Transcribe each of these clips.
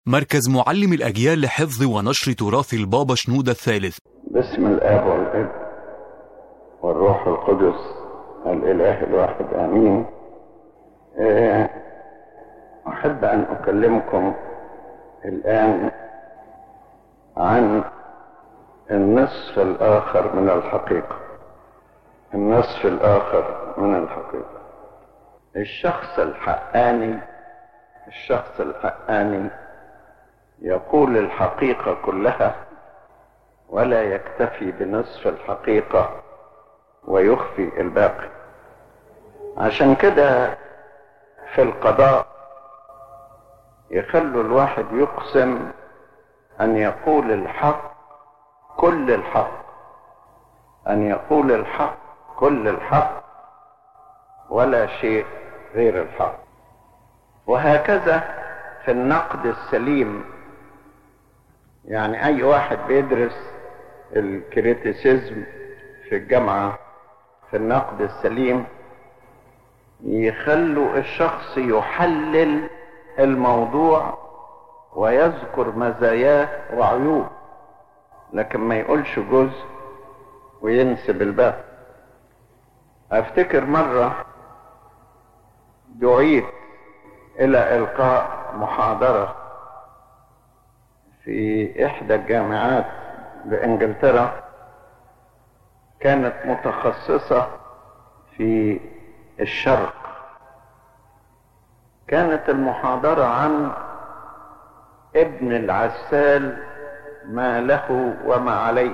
مركز معلم الأجيال لحفظ ونشر تراث البابا شنودة الثالث باسم الآب والابن والروح القدس الإله الواحد آمين آه، أحب أن أكلمكم الآن عن النصف الآخر من الحقيقة النصف الآخر من الحقيقة الشخص الحقاني الشخص الحقاني يقول الحقيقة كلها ولا يكتفي بنصف الحقيقة ويخفي الباقي عشان كده في القضاء يخلوا الواحد يقسم أن يقول الحق كل الحق أن يقول الحق كل الحق ولا شيء غير الحق وهكذا في النقد السليم يعني أي واحد بيدرس الكريتيسيزم في الجامعة في النقد السليم يخلوا الشخص يحلل الموضوع ويذكر مزاياه وعيوب لكن ما يقولش جزء وينسب الباقي افتكر مرة دعيت الى القاء محاضرة في احدى الجامعات بانجلترا كانت متخصصة في الشرق كانت المحاضرة عن ابن العسال ما له وما عليه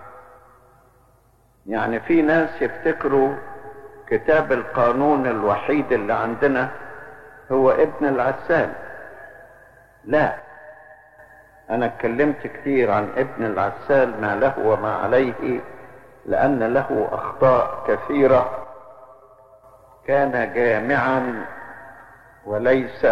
يعني في ناس يفتكروا كتاب القانون الوحيد اللي عندنا هو ابن العسال لا انا اتكلمت كتير عن ابن العسال ما له وما عليه لان له اخطاء كثيره كان جامعا وليس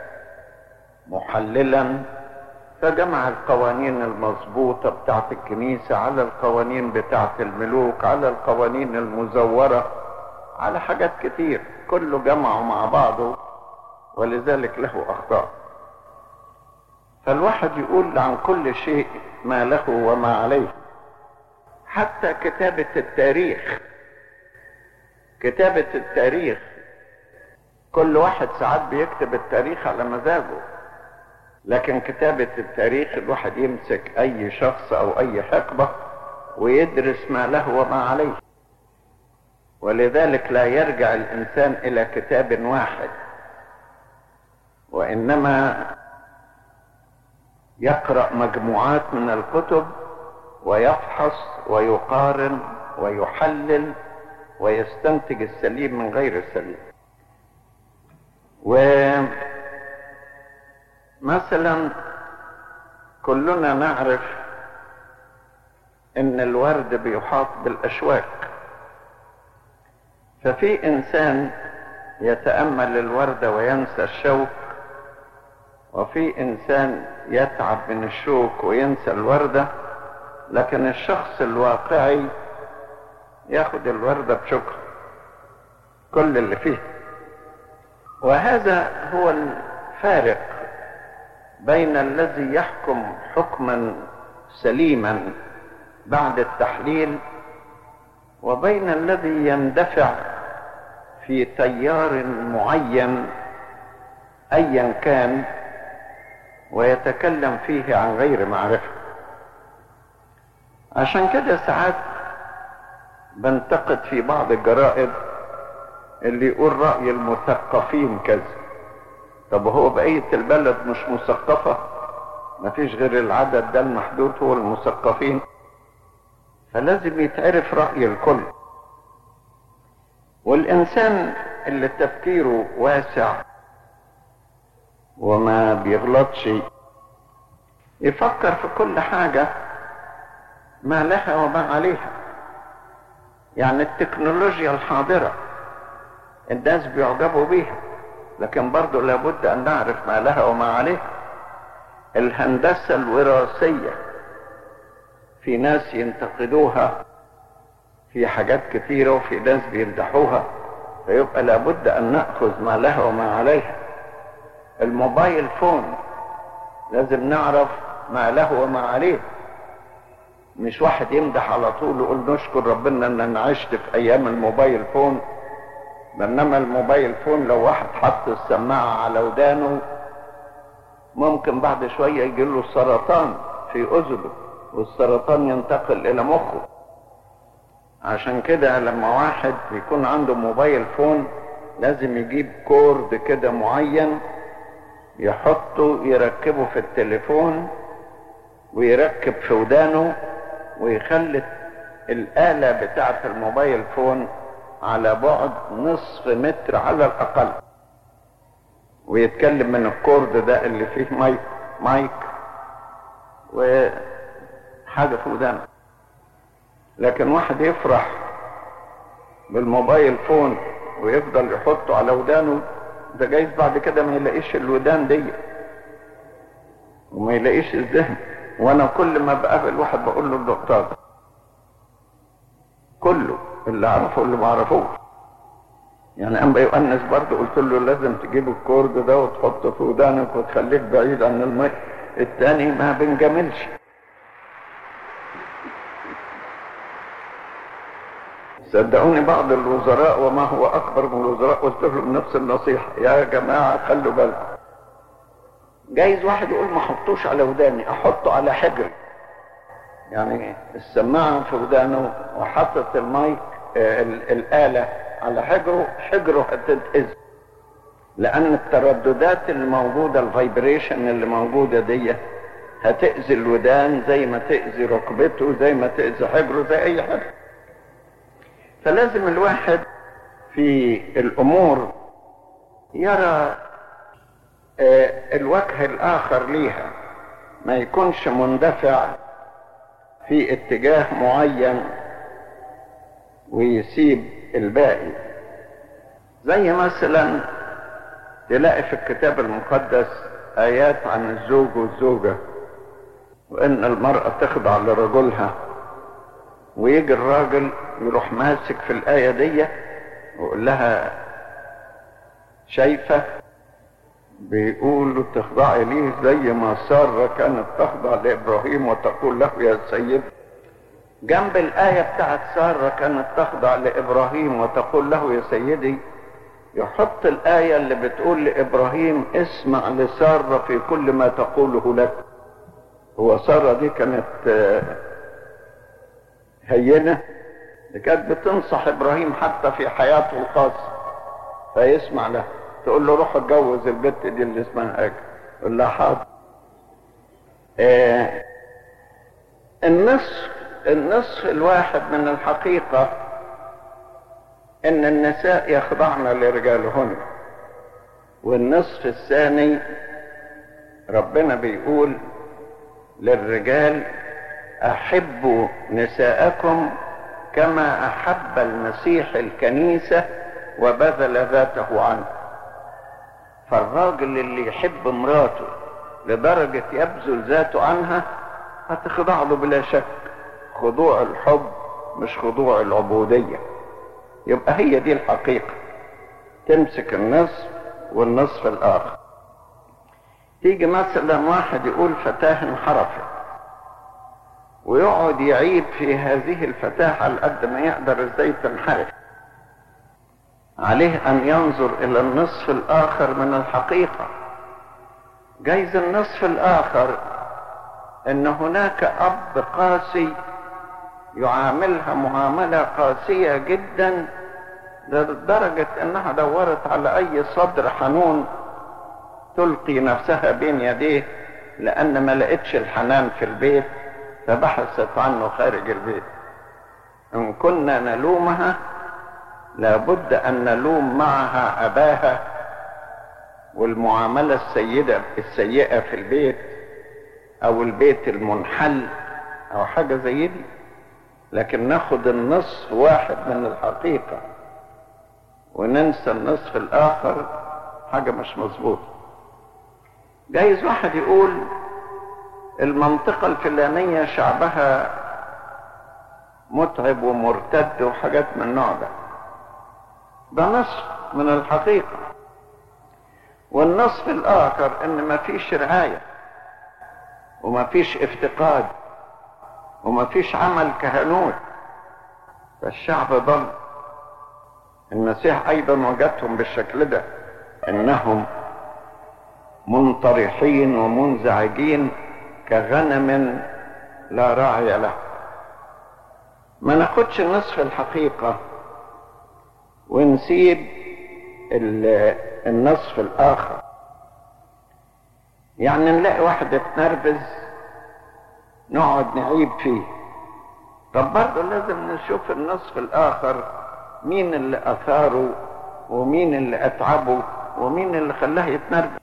محللا فجمع القوانين المظبوطه بتاعت الكنيسه على القوانين بتاعت الملوك على القوانين المزوره على حاجات كتير كله جمعه مع بعضه ولذلك له اخطاء فالواحد يقول عن كل شيء ما له وما عليه حتى كتابة التاريخ كتابة التاريخ كل واحد ساعات بيكتب التاريخ على مزاجه لكن كتابة التاريخ الواحد يمسك أي شخص أو أي حقبة ويدرس ما له وما عليه ولذلك لا يرجع الإنسان إلى كتاب واحد وإنما يقرأ مجموعات من الكتب ويفحص ويقارن ويحلل ويستنتج السليم من غير السليم ومثلا كلنا نعرف ان الورد بيحاط بالاشواك ففي انسان يتامل الورد وينسى الشوك وفي انسان يتعب من الشوك وينسى الورده لكن الشخص الواقعي ياخد الورده بشكر كل اللي فيه وهذا هو الفارق بين الذي يحكم حكما سليما بعد التحليل وبين الذي يندفع في تيار معين ايا كان ويتكلم فيه عن غير معرفه عشان كده ساعات بنتقد في بعض الجرائد اللي يقول رأي المثقفين كذا طب هو بقية البلد مش مثقفة مفيش غير العدد ده المحدود هو المثقفين فلازم يتعرف رأي الكل والإنسان اللي تفكيره واسع وما بيغلطش يفكر في كل حاجة ما لها وما عليها يعني التكنولوجيا الحاضرة الناس بيعجبوا بيها لكن برضو لابد أن نعرف ما لها وما عليها الهندسة الوراثية في ناس ينتقدوها في حاجات كثيرة وفي ناس بيمدحوها فيبقى لابد أن نأخذ ما لها وما عليها الموبايل فون لازم نعرف ما له وما عليه مش واحد يمدح على طول ويقول نشكر ربنا ان انا عشت في ايام الموبايل فون بينما الموبايل فون لو واحد حط السماعة على ودانه ممكن بعد شوية يجي له سرطان في اذنه والسرطان ينتقل الى مخه عشان كده لما واحد يكون عنده موبايل فون لازم يجيب كورد كده معين يحطه يركبه في التليفون ويركب في ودانه ويخلي الآلة بتاعة الموبايل فون على بعد نصف متر على الأقل ويتكلم من الكورد ده اللي فيه مايك مايك وحاجة في ودانه لكن واحد يفرح بالموبايل فون ويفضل يحطه على ودانه ده جايز بعد كده ما يلاقيش الودان دي وما يلاقيش الذهن وانا كل ما بقابل واحد بقول له الدكتور كله اللي اعرفه واللي ما اعرفوش يعني اما يؤنس برضه قلت له لازم تجيب الكورد ده وتحطه في ودانك وتخليك بعيد عن الماء التاني ما بنجاملش صدقوني بعض الوزراء وما هو اكبر من الوزراء قلت لهم نفس النصيحه يا جماعه خلوا بالكم جايز واحد يقول ما احطوش على وداني احطه على حجري يعني السماعه في ودانه وحطت المايك آه الاله على حجره حجره هتتأذي لان الترددات اللي موجوده الفايبريشن اللي موجوده دي هتأذي الودان زي ما تأذي ركبته زي ما تأذي حجره زي اي حاجه فلازم الواحد في الامور يرى الوجه الاخر ليها ما يكونش مندفع في اتجاه معين ويسيب الباقي زي مثلا تلاقي في الكتاب المقدس ايات عن الزوج والزوجه وان المراه تخضع لرجلها ويجي الراجل يروح ماسك في الآية دي ويقول لها شايفة بيقولوا تخضعي ليه زي ما سارة كانت تخضع لإبراهيم وتقول له يا سيد جنب الآية بتاعت سارة كانت تخضع لإبراهيم وتقول له يا سيدي يحط الآية اللي بتقول لإبراهيم اسمع لسارة في كل ما تقوله لك هو سارة دي كانت هينة كانت بتنصح ابراهيم حتى في حياته الخاصة فيسمع لها تقول له روح اتجوز البت دي اللي اسمها هاجر يقول لها حاضر آه النصف النصف الواحد من الحقيقة ان النساء يخضعن لرجالهن والنصف الثاني ربنا بيقول للرجال احبوا نساءكم كما احب المسيح الكنيسه وبذل ذاته عنه فالراجل اللي يحب مراته لدرجه يبذل ذاته عنها هتخضع له بلا شك خضوع الحب مش خضوع العبوديه يبقى هي دي الحقيقه تمسك النصف والنصف الاخر تيجي مثلا واحد يقول فتاه انحرفت ويقعد يعيب في هذه الفتاة على قد ما يقدر ازاي تنحرف عليه ان ينظر الى النصف الاخر من الحقيقة جايز النصف الاخر ان هناك اب قاسي يعاملها معاملة قاسية جدا لدرجة انها دورت على اي صدر حنون تلقي نفسها بين يديه لان ما لقتش الحنان في البيت فبحثت عنه خارج البيت ان كنا نلومها لابد ان نلوم معها اباها والمعامله السيده السيئه في البيت او البيت المنحل او حاجه زي دي لكن ناخد النصف واحد من الحقيقه وننسى النصف الاخر حاجه مش مظبوطه جايز واحد يقول المنطقة الفلانية شعبها متعب ومرتد وحاجات من النوع ده ده نصف من الحقيقة والنصف الآخر إن ما فيش رعاية ومفيش افتقاد ومفيش عمل كهنوت فالشعب ضل المسيح ايضا وجدهم بالشكل ده انهم منطرحين ومنزعجين كغنم لا راعي له ما ناخدش نصف الحقيقة ونسيب النصف الآخر يعني نلاقي واحد اتنرفز نقعد نعيب فيه طب برضه لازم نشوف النصف الآخر مين اللي أثاره ومين اللي أتعبه ومين اللي خلاه يتنرفز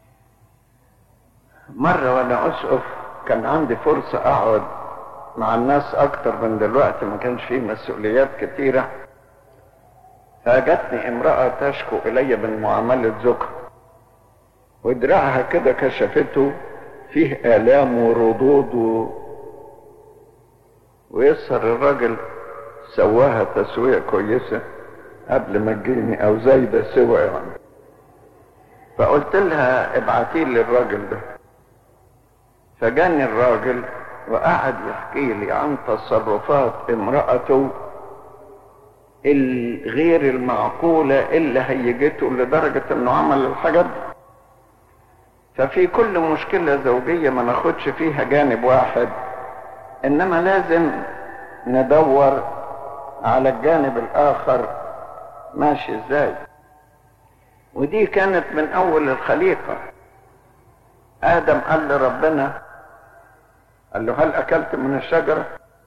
مرة وأنا أسقف كان عندي فرصة أقعد مع الناس أكتر من دلوقتي ما كانش فيه مسؤوليات كتيرة فجتني امرأة تشكو إلي من معاملة زوجها ودراعها كده كشفته فيه آلام وردود و... ويسهر الراجل سواها تسوية كويسة قبل ما تجيني أو زايدة سوى يعني فقلت لها ابعتي لي الراجل ده فجاني الراجل وقعد يحكي لي عن تصرفات امرأته الغير المعقولة اللي هيجته لدرجة انه عمل الحاجات دي ففي كل مشكلة زوجية ما ناخدش فيها جانب واحد انما لازم ندور على الجانب الاخر ماشي ازاي ودي كانت من اول الخليقة ادم قال لربنا قال له هل اكلت من الشجرة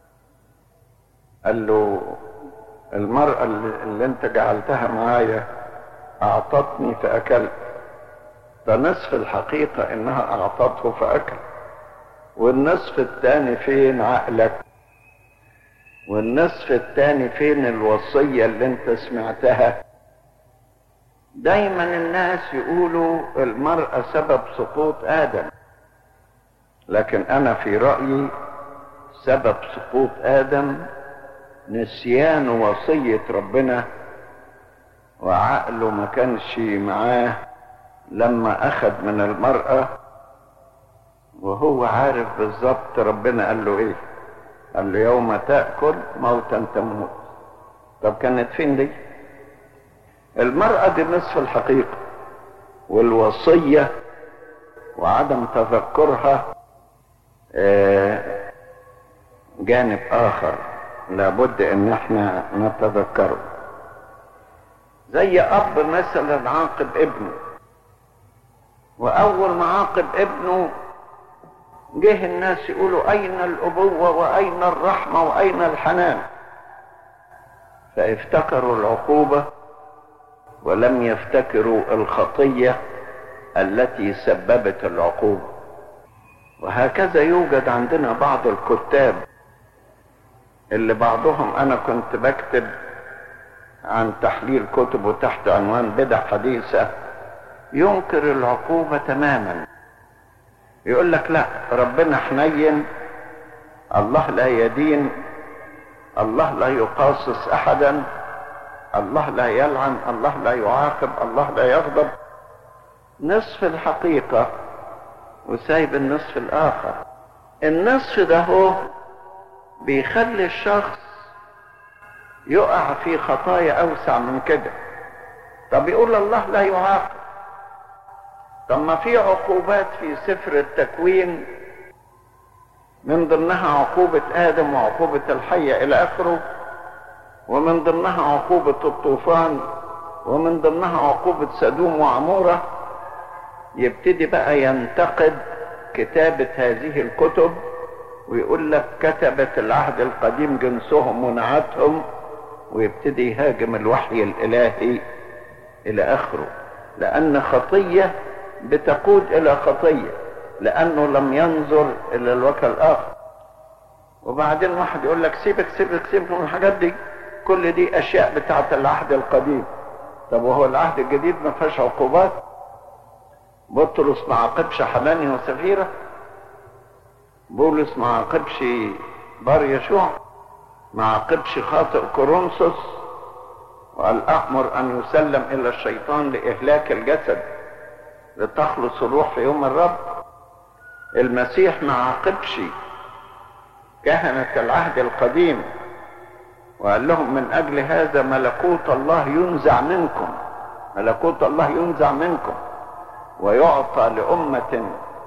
قال له المرأة اللي انت جعلتها معايا اعطتني فاكلت فنصف الحقيقة انها اعطته فاكل والنصف الثاني فين عقلك والنصف الثاني فين الوصية اللي انت سمعتها دايما الناس يقولوا المرأة سبب سقوط آدم لكن أنا في رأيي سبب سقوط آدم نسيان وصية ربنا وعقله ما كانش معاه لما أخذ من المرأة وهو عارف بالظبط ربنا قال له إيه قال له يوم تأكل موتا تموت طب كانت فين دي المرأة دي نصف الحقيقة والوصية وعدم تذكرها جانب آخر لابد ان احنا نتذكره زي اب مثلا عاقب ابنه واول ما عاقب ابنه جه الناس يقولوا اين الابوه واين الرحمه واين الحنان فافتكروا العقوبه ولم يفتكروا الخطيه التي سببت العقوبه وهكذا يوجد عندنا بعض الكتاب اللي بعضهم انا كنت بكتب عن تحليل كتبه تحت عنوان بدع حديثه ينكر العقوبه تماما يقول لك لا ربنا حنين الله لا يدين الله لا يقاصص احدا الله لا يلعن الله لا يعاقب الله لا يغضب نصف الحقيقه وسايب النصف الاخر النصف ده هو بيخلي الشخص يقع في خطايا اوسع من كده طب يقول الله لا يعاقب طب ما في عقوبات في سفر التكوين من ضمنها عقوبة آدم وعقوبة الحية إلى آخره ومن ضمنها عقوبة الطوفان ومن ضمنها عقوبة سدوم وعمورة يبتدي بقى ينتقد كتابة هذه الكتب ويقول لك كتبت العهد القديم جنسهم ونعتهم ويبتدي يهاجم الوحي الإلهي إلى آخره لأن خطية بتقود إلى خطية لأنه لم ينظر إلى الوجه الآخر وبعدين واحد يقول لك سيبك سيبك سيبك من الحاجات دي كل دي أشياء بتاعت العهد القديم طب وهو العهد الجديد ما فيهاش عقوبات بطرس ما عاقبش حناني وسفيرة بولس ما عاقبش بار يشوع ما عاقبش خاطئ كورنثوس وقال أأمر أن يسلم إلى الشيطان لإهلاك الجسد لتخلص الروح في يوم الرب المسيح ما عاقبش كهنة العهد القديم وقال لهم من أجل هذا ملكوت الله ينزع منكم ملكوت الله ينزع منكم ويعطى لأمة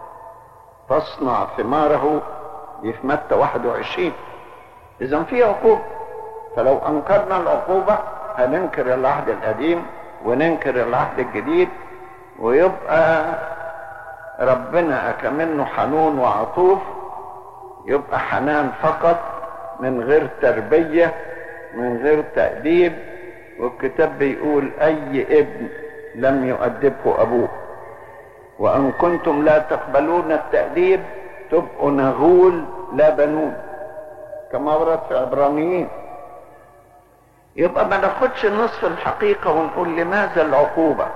تصنع ثماره دي في متى 21 إذا في عقوبة فلو أنكرنا العقوبة هننكر العهد القديم وننكر العهد الجديد ويبقى ربنا كمنه حنون وعطوف يبقى حنان فقط من غير تربية من غير تأديب والكتاب بيقول أي ابن لم يؤدبه أبوه وأن كنتم لا تقبلون التأديب تبقوا نغول لا بنون كما ورد في عبرانيين يبقى ما ناخدش نصف الحقيقة ونقول لماذا العقوبة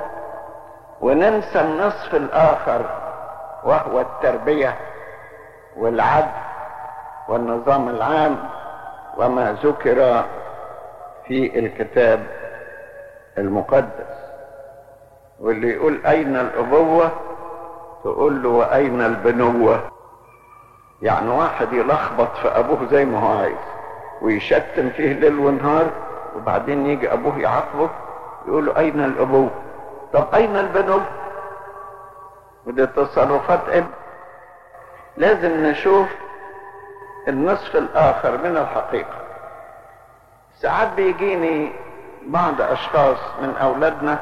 وننسى النصف الآخر وهو التربية والعدل والنظام العام وما ذكر في الكتاب المقدس واللي يقول أين الأبوة تقول له وأين البنوة يعني واحد يلخبط في أبوه زي ما هو عايز ويشتم فيه ليل ونهار وبعدين يجي أبوه يعاقبه يقول له أين الأبوة طب أين البنوة ودي تصرفات ابن لازم نشوف النصف الآخر من الحقيقة ساعات بيجيني بعض أشخاص من أولادنا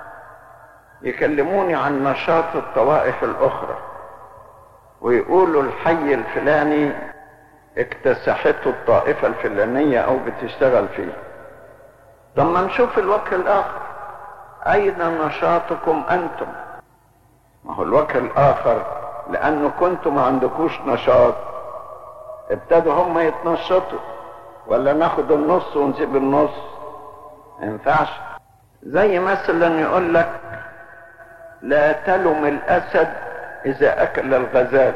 يكلموني عن نشاط الطوائف الأخرى ويقولوا الحي الفلاني اكتسحته الطائفة الفلانية أو بتشتغل فيه طب ما نشوف الوجه الآخر أين نشاطكم أنتم ما هو الوجه الآخر لأنه كنتم ما عندكوش نشاط ابتدوا هم يتنشطوا ولا ناخد النص ونسيب النص ما ينفعش زي مثلا يقول لك لا تلم الاسد اذا اكل الغزال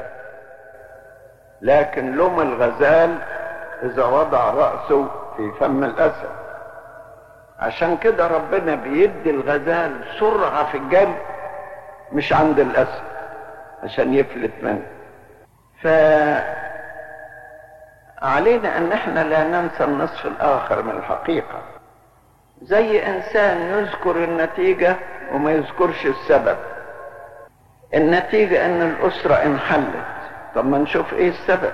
لكن لم الغزال اذا وضع راسه في فم الاسد عشان كده ربنا بيدي الغزال سرعه في الجري مش عند الاسد عشان يفلت منه ف علينا ان احنا لا ننسى النصف الاخر من الحقيقه زي انسان يذكر النتيجه وما يذكرش السبب النتيجه ان الاسره انحلت طب ما نشوف ايه السبب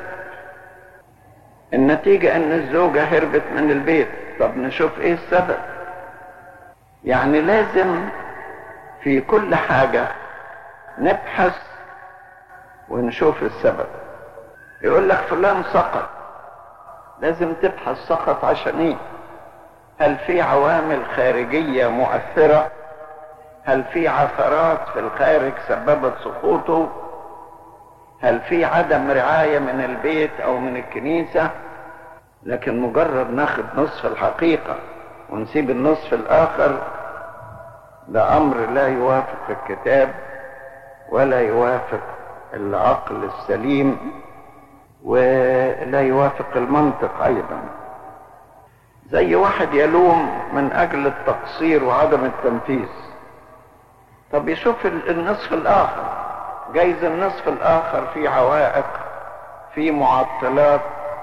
النتيجه ان الزوجه هربت من البيت طب نشوف ايه السبب يعني لازم في كل حاجه نبحث ونشوف السبب يقول لك فلان سقط لازم تبحث سقط عشان ايه هل في عوامل خارجية مؤثرة هل في عثرات في الخارج سببت سقوطه هل في عدم رعاية من البيت او من الكنيسة لكن مجرد ناخد نصف الحقيقة ونسيب النصف الاخر ده امر لا يوافق الكتاب ولا يوافق العقل السليم ولا يوافق المنطق ايضا زي واحد يلوم من اجل التقصير وعدم التنفيذ طب يشوف النصف الاخر جايز النصف الاخر في عوائق في معطلات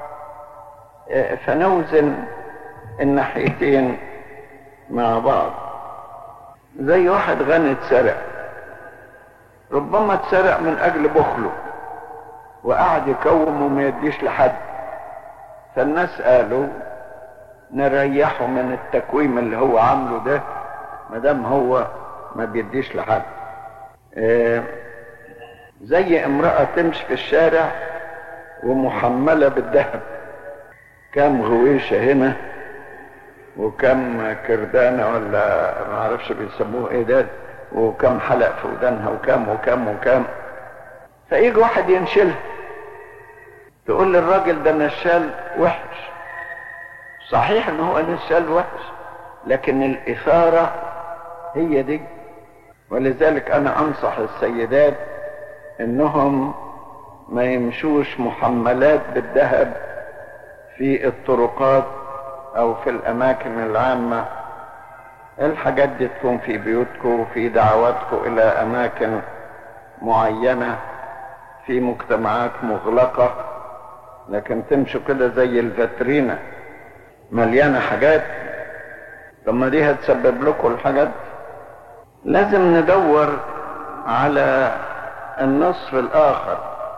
فنوزن الناحيتين مع بعض زي واحد غني اتسرق ربما اتسرق من اجل بخله وقعد يكوم وما يديش لحد فالناس قالوا نريحه من التكويم اللي هو عامله ده ما دام هو ما بيديش لحد آه زي امرأة تمشي في الشارع ومحملة بالذهب كم غويشة هنا وكم كردانة ولا ما اعرفش بيسموه ايه ده وكم حلق في ودانها وكم وكم وكم فيجي واحد ينشلها تقول للراجل ده نشال وحش صحيح ان هو نشال وحش لكن الاثارة هي دي ولذلك انا انصح السيدات انهم ما يمشوش محملات بالذهب في الطرقات او في الاماكن العامة الحاجات دي تكون في بيوتكم وفي دعواتكم الى اماكن معينة في مجتمعات مغلقة لكن تمشوا كده زي الفاترينا مليانة حاجات طب ما دي هتسبب لكم الحاجات لازم ندور على النصف الآخر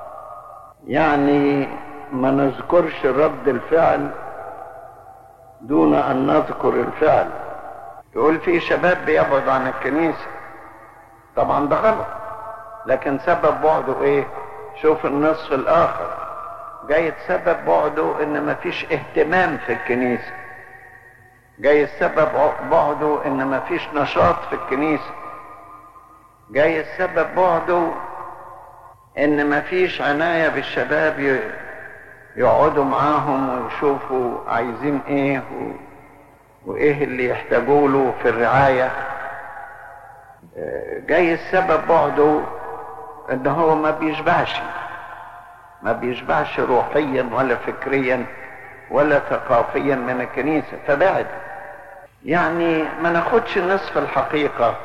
يعني ما نذكرش رد الفعل دون أن نذكر الفعل تقول في شباب بيبعد عن الكنيسة طبعا ده غلط لكن سبب بعده ايه شوف النصف الآخر جاي سبب بعده ان مفيش اهتمام في الكنيسة جاي السبب بعده ان مفيش نشاط في الكنيسة جاي السبب بعده ان مفيش عناية بالشباب يقعدوا معاهم ويشوفوا عايزين ايه و... وايه اللي يحتاجوا له في الرعاية جاي السبب بعده ان هو ما بيشبعش ما بيشبعش روحيا ولا فكريا ولا ثقافيا من الكنيسة فبعد يعني ما ناخدش نصف الحقيقة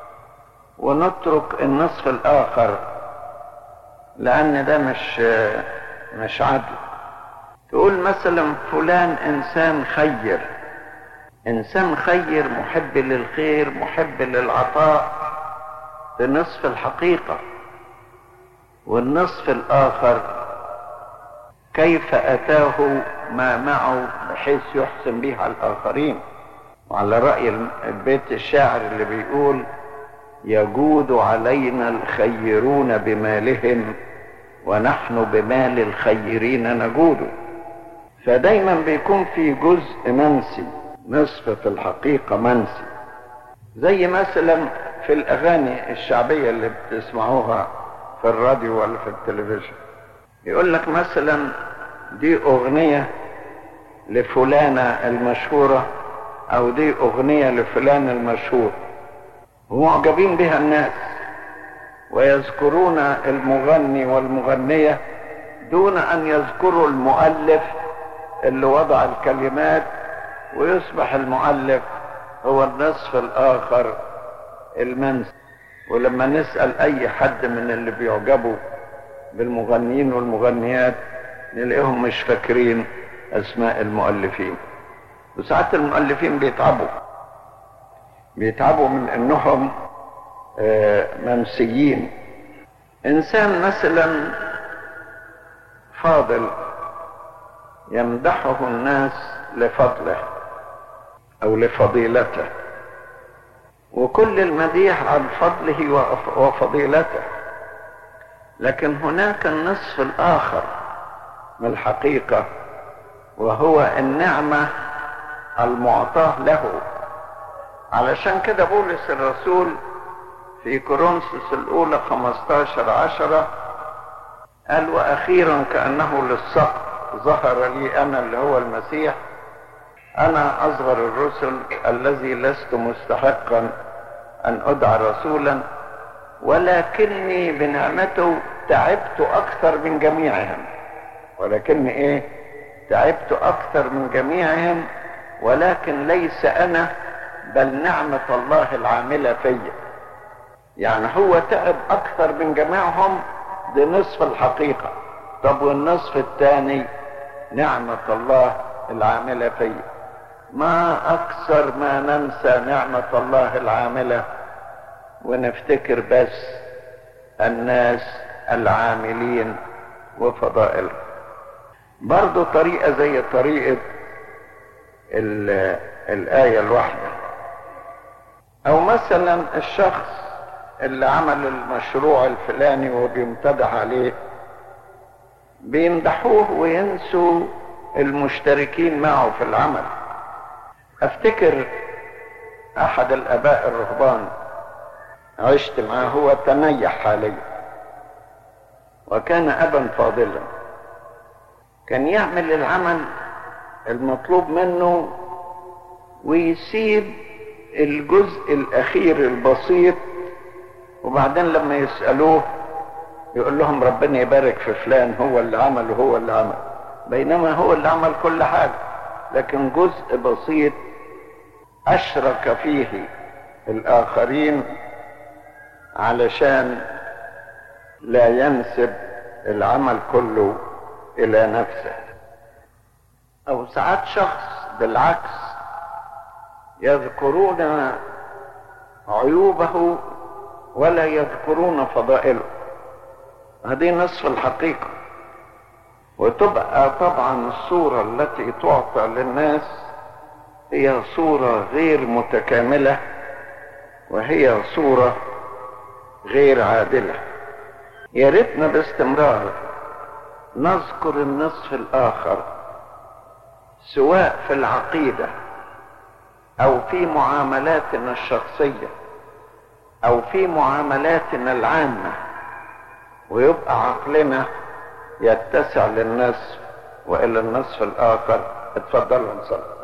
ونترك النصف الآخر لأن ده مش مش عدل تقول مثلا فلان إنسان خير إنسان خير محب للخير محب للعطاء ده نصف الحقيقة والنصف الآخر كيف أتاه ما معه بحيث يحسن به على الآخرين وعلى رأي البيت الشاعر اللي بيقول يجود علينا الخيرون بمالهم ونحن بمال الخيرين نجود فدايما بيكون في جزء منسي نصف في الحقيقة منسي زي مثلا في الأغاني الشعبية اللي بتسمعوها في الراديو ولا في التلفزيون يقول لك مثلا دي أغنية لفلانة المشهورة أو دي أغنية لفلان المشهور ومعجبين بها الناس ويذكرون المغني والمغنية دون أن يذكروا المؤلف اللي وضع الكلمات ويصبح المؤلف هو النصف الآخر المنسي ولما نسأل أي حد من اللي بيعجبوا بالمغنيين والمغنيات نلاقيهم مش فاكرين أسماء المؤلفين وساعات المؤلفين بيتعبوا بيتعبوا من أنهم منسيين إنسان مثلا فاضل يمدحه الناس لفضله أو لفضيلته وكل المديح عن فضله وفضيلته لكن هناك النصف الآخر من الحقيقة وهو النعمة المعطاة له علشان كده بولس الرسول في كورنثوس الأولى 15 عشرة قال وأخيرا كأنه للصقر ظهر لي أنا اللي هو المسيح أنا أصغر الرسل الذي لست مستحقا أن أدعى رسولا ولكني بنعمته تعبت أكثر من جميعهم ولكني إيه تعبت أكثر من جميعهم ولكن ليس أنا بل نعمة الله العاملة فيا يعني هو تعب أكثر من جميعهم دي نصف الحقيقة طب والنصف الثاني نعمة الله العاملة فيا ما أكثر ما ننسى نعمة الله العاملة ونفتكر بس الناس العاملين وفضائلهم برضو طريقة زي طريقة الآية الواحدة أو مثلا الشخص اللي عمل المشروع الفلاني وبيمتدح عليه بيمدحوه وينسوا المشتركين معه في العمل افتكر احد الاباء الرهبان عشت معه هو تنيح حاليا وكان ابا فاضلا كان يعمل العمل المطلوب منه ويسيب الجزء الاخير البسيط وبعدين لما يسالوه يقول لهم ربنا يبارك في فلان هو اللي عمل وهو اللي عمل بينما هو اللي عمل كل حاجه لكن جزء بسيط اشرك فيه الاخرين علشان لا ينسب العمل كله الى نفسه او ساعات شخص بالعكس يذكرون عيوبه ولا يذكرون فضائله هذه نصف الحقيقه وتبقى طبعا الصوره التي تعطى للناس هي صوره غير متكامله وهي صوره غير عادله يا ريتنا باستمرار نذكر النصف الاخر سواء في العقيده او في معاملاتنا الشخصيه او في معاملاتنا العامه ويبقى عقلنا يتسع للنصف والى النصف الاخر اتفضلوا نصلي